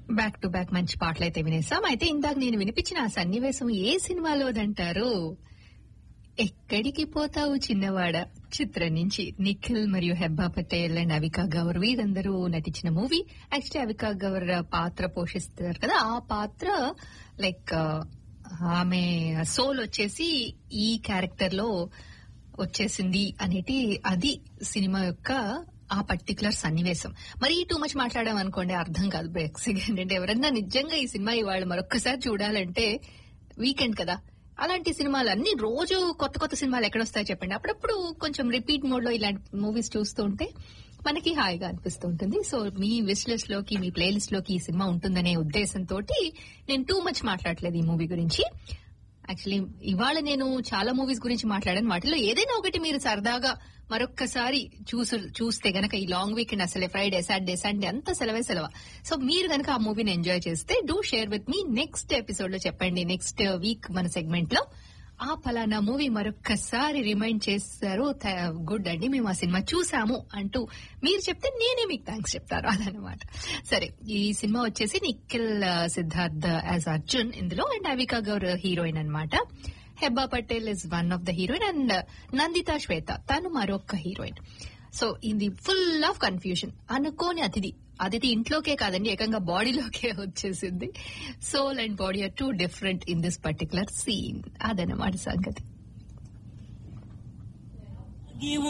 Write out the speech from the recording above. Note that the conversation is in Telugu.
బ్యాక్ టు బ్యాక్ మంచి పాటలు అయితే వినేసాం అయితే ఇందాక నేను వినిపించిన ఆ సన్నివేశం ఏ సినిమాలోదంటారు ఎక్కడికి పోతావు చిన్నవాడ చిత్రం నుంచి నిఖిల్ మరియు హెబ్బా పటేల్ అండ్ అవికా గౌర్ వీరందరూ నటించిన మూవీ యాక్చువల్లీ అవికా గౌర్ పాత్ర పోషిస్తారు కదా ఆ పాత్ర లైక్ ఆమె సోల్ వచ్చేసి ఈ క్యారెక్టర్ లో వచ్చేసింది అనేటి అది సినిమా యొక్క ఆ పర్టికులర్ సన్నివేశం మరి టూ మచ్ మాట్లాడాం అనుకోండి అర్థం కాదు బ్రేక్స్ ఏంటంటే ఎవరన్నా నిజంగా ఈ సినిమా ఇవాళ మరొక్కసారి చూడాలంటే వీకెండ్ కదా అలాంటి సినిమాలు అన్ని రోజు కొత్త కొత్త సినిమాలు ఎక్కడొస్తాయో చెప్పండి అప్పుడప్పుడు కొంచెం రిపీట్ మోడ్ లో ఇలాంటి మూవీస్ చూస్తూ ఉంటే మనకి హాయిగా అనిపిస్తూ ఉంటుంది సో మీ విష్ లిస్ట్ లోకి మీ ప్లే లిస్ట్ లోకి ఈ సినిమా ఉంటుందనే ఉద్దేశంతో నేను టూ మచ్ మాట్లాడలేదు ఈ మూవీ గురించి యాక్చువల్లీ ఇవాళ నేను చాలా మూవీస్ గురించి మాట్లాడాను వాటిలో ఏదైనా ఒకటి మీరు సరదాగా మరొక్కసారి చూసు చూస్తే గనక ఈ లాంగ్ వీకెండ్ అసలే ఫ్రైడే సాటర్డే సండే అంత సెలవే సెలవ సో మీరు గనక ఆ మూవీని ఎంజాయ్ చేస్తే డూ షేర్ విత్ మీ నెక్స్ట్ ఎపిసోడ్ లో చెప్పండి నెక్స్ట్ వీక్ మన సెగ్మెంట్ లో ఆ పలానా మూవీ మరొక్కసారి రిమైండ్ చేస్తారు గుడ్ అండి మేము ఆ సినిమా చూసాము అంటూ మీరు చెప్తే నేనే మీకు థ్యాంక్స్ చెప్తారు అదనమాట సరే ఈ సినిమా వచ్చేసి నిఖిల్ సిద్ధార్థ్ యాజ్ అర్జున్ ఇందులో అండ్ అవికా గౌర్ హీరోయిన్ అన్నమాట Hebah Patel is one of the heroine and Nanditha Swetha తను మరొక హీరోయిన్ సో ఇది ఫుల్ ఆఫ్ కన్ఫ్యూజన్ అనుకోని అతిథి అతిథి ఇంట్లోకే కాదండి ఏకంగా బాడీలోకే వచ్చేసింది soul and body are two different in this particular scene అదనమాట సంగతి